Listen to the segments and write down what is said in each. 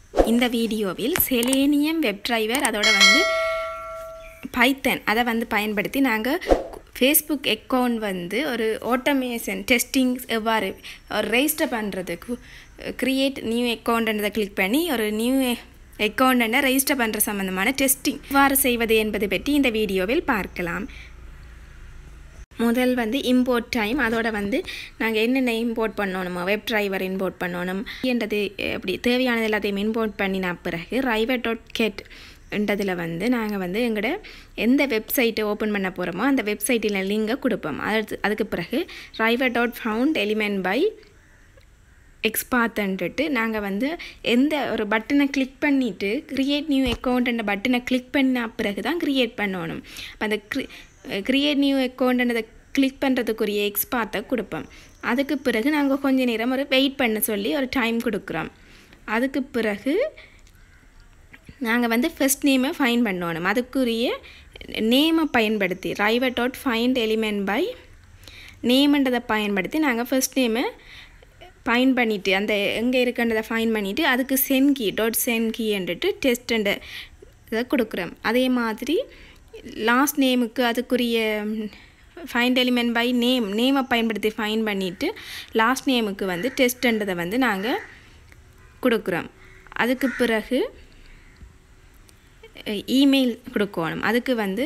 இந்த வீடியோவில் selenium web driver அதோட வந்து பைத்தன் அதை வந்து பயன்படுத்தி நாங்கள் ஃபேஸ்புக் அக்கௌண்ட் வந்து ஒரு ஆட்டோமேஷன் டெஸ்டிங் எவ்வாறு ஒரு ரெஜிஸ்டர் பண்ணுறதுக்கு க்ரியேட் நியூ அக்கௌண்ட்ன்றதை கிளிக் பண்ணி ஒரு நியூ அக்கௌண்ட்டை ரெஜிஸ்டர் பண்ணுற சம்மந்தமான டெஸ்டிங் எவ்வாறு செய்வது என்பது பற்றி இந்த வீடியோவில் பார்க்கலாம் முதல் வந்து இம்போர்ட் டைம் அதோட வந்து நாங்கள் என்னென்ன இம்போர்ட் பண்ணணுமோ வெப் டிரைவர் இம்போர்ட் பண்ணணும் என்றது அப்படி தேவையானது எல்லாத்தையும் இம்போர்ட் பண்ணின பிறகு ரைவர் டாட் கெட் என்றதில் வந்து நாங்கள் வந்து எங்களோட எந்த வெப்சைட்டை ஓப்பன் பண்ண போகிறோமோ அந்த வெப்சைட்டில் லிங்கை கொடுப்போம் அது அதுக்கு பிறகு driver dot find element by எக்ஸ்பாத்துன்ட்டு நாங்கள் வந்து எந்த ஒரு பட்டனை கிளிக் பண்ணிவிட்டு க்ரியேட் நியூ அக்கௌண்ட்ன்ற பட்டனை கிளிக் பண்ண பிறகு தான் க்ரியேட் பண்ணணும் அந்த க்ரி க்ரியேட் நியூ அக்கௌண்ட்ன்றதை கிளிக் பண்ணுறதுக்குரிய எக்ஸ்பாத்தை கொடுப்போம் அதுக்கு பிறகு நாங்கள் கொஞ்ச நேரம் ஒரு வெயிட் பண்ண சொல்லி ஒரு டைம் கொடுக்குறோம் அதுக்கு பிறகு நாங்கள் வந்து ஃபஸ்ட் நேமை ஃபைன் பண்ணணும் அதுக்குரிய நேமை பயன்படுத்தி driver dot find element by நேம்ன்றதை பயன்படுத்தி நாங்கள் ஃபஸ்ட் நேமை ஃபைன் பண்ணிவிட்டு அந்த எங்கே இருக்குன்றதை ஃபைன் பண்ணிவிட்டு அதுக்கு சென்கி டாட் சென்கின்ட்டு டெஸ்ட்டுன்ற இதை கொடுக்குறோம் அதே மாதிரி லாஸ்ட் நேமுக்கு அதுக்குரிய ஃபைண்ட் எலிமெண்ட் பை நேம் நேமை பயன்படுத்தி ஃபைன் பண்ணிவிட்டு லாஸ்ட் நேமுக்கு வந்து டெஸ்ட்டுன்றதை வந்து நாங்கள் கொடுக்குறோம் அதுக்கு பிறகு இமெயில் கொடுக்கணும் அதுக்கு வந்து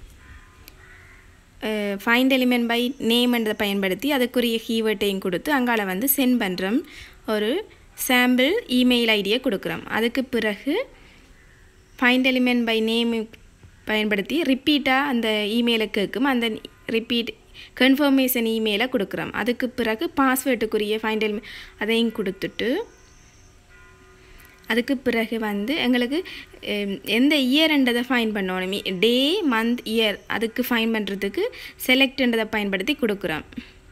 ஃபைண்ட் எலிமெண்ட் பை நேம்ன்றதை பயன்படுத்தி அதுக்குரிய கீவேர்ட்டையும் கொடுத்து அங்கால வந்து சென்ட் பண்ணுறோம் ஒரு சாம்பிள் இமெயில் ஐடியை கொடுக்குறோம் அதுக்கு பிறகு ஃபைண்ட் எலிமெண்ட் பை நேம் பயன்படுத்தி ரிப்பீட்டாக அந்த இமெயிலை கேட்கும் அந்த ரிப்பீட் கன்ஃபர்மேஷன் இமெயிலை கொடுக்குறோம் அதுக்கு பிறகு பாஸ்வேர்டுக்குரிய ஃபைண்ட் எலிமெண்ட் அதையும் கொடுத்துட்டு அதுக்கு பிறகு வந்து எங்களுக்கு எந்த இயர்ன்றதை ஃபைன் பண்ணணும் டே மந்த் இயர் அதுக்கு ஃபைன் பண்ணுறதுக்கு செலக்ட்ன்றதை பயன்படுத்தி கொடுக்குறோம்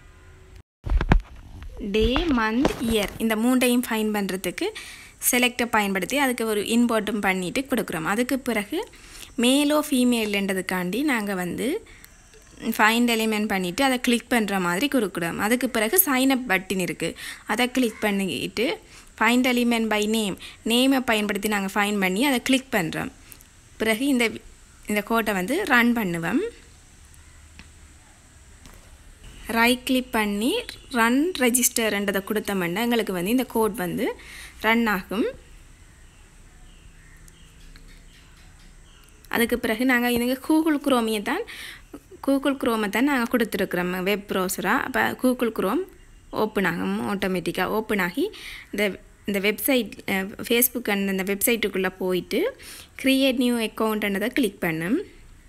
டே மந்த் இயர் இந்த மூண்டையும் ஃபைன் பண்ணுறதுக்கு செலக்டை பயன்படுத்தி அதுக்கு ஒரு இன்போர்ட்டும் பண்ணிவிட்டு கொடுக்குறோம் அதுக்கு பிறகு மேலோ ஃபீமேல்ன்றதுக்காண்டி நாங்கள் வந்து ஃபைண்ட் எலிமெண்ட் பண்ணிவிட்டு அதை கிளிக் பண்ணுற மாதிரி கொடுக்குறோம் அதுக்கு பிறகு சைன் அப் பட்டின் இருக்குது அதை கிளிக் பண்ணிக்கிட்டு ஃபைண்ட் எலிமெண்ட் பை நேம் நேமை பயன்படுத்தி நாங்கள் ஃபைன் பண்ணி அதை கிளிக் பண்ணுறோம் பிறகு இந்த இந்த கோட்டை வந்து ரன் பண்ணுவோம் ரைட் கிளிக் பண்ணி ரன் ரெஜிஸ்டர்ன்றதை கொடுத்தோம்னா எங்களுக்கு வந்து இந்த கோட் வந்து ரன் ஆகும் அதுக்கு பிறகு நாங்கள் இதுங்க கூகுள் குரோமியை தான் கூகுள் குரோமை தான் நாங்கள் கொடுத்துருக்குறோம் வெப் ப்ரௌசராக அப்போ கூகுள் குரோம் ஓப்பன் ஆகும் ஆட்டோமேட்டிக்காக ஓப்பன் ஆகி இந்த இந்த வெப்சைட் ஃபேஸ்புக் அந்த இந்த வெப்சைட்டுக்குள்ளே போயிட்டு க்ரியேட் நியூ அக்கௌண்ட்ன்றதை கிளிக் பண்ணும்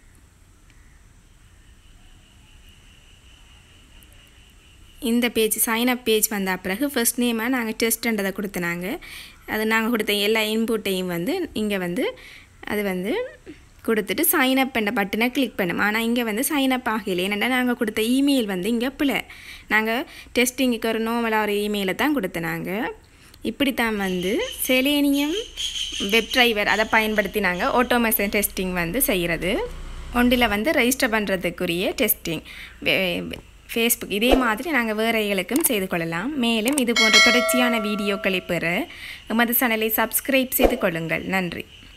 இந்த பேஜ் சைன் அப் பேஜ் வந்த பிறகு ஃபஸ்ட் நேமாக நாங்கள் டெஸ்ட்ன்றதை கொடுத்தனாங்க அது நாங்கள் கொடுத்த எல்லா இன்புட்டையும் வந்து இங்கே வந்து அது வந்து கொடுத்துட்டு சைன் அப் என்ற பட்டனை கிளிக் பண்ணும் ஆனால் இங்கே வந்து சைன் அப் ஆகலை ஏன்னா நாங்கள் கொடுத்த இமெயில் வந்து இங்கே பிள்ளை நாங்கள் டெஸ்டிங்குக்கு ஒரு நோமலாக ஒரு இமெயிலை தான் கொடுத்தனாங்க இப்படித்தான் வந்து செலேனியம் வெப் டிரைவர் அதை பயன்படுத்தி நாங்கள் ஆட்டோமேஷன் டெஸ்டிங் வந்து செய்கிறது ஒன்றில் வந்து ரெஜிஸ்டர் பண்ணுறதுக்குரிய டெஸ்டிங் ஃபேஸ்புக் இதே மாதிரி நாங்கள் வேறைகளுக்கும் செய்து கொள்ளலாம் மேலும் இது போன்ற தொடர்ச்சியான வீடியோக்களை பெற எமது சேனலை சப்ஸ்கிரைப் செய்து கொள்ளுங்கள் நன்றி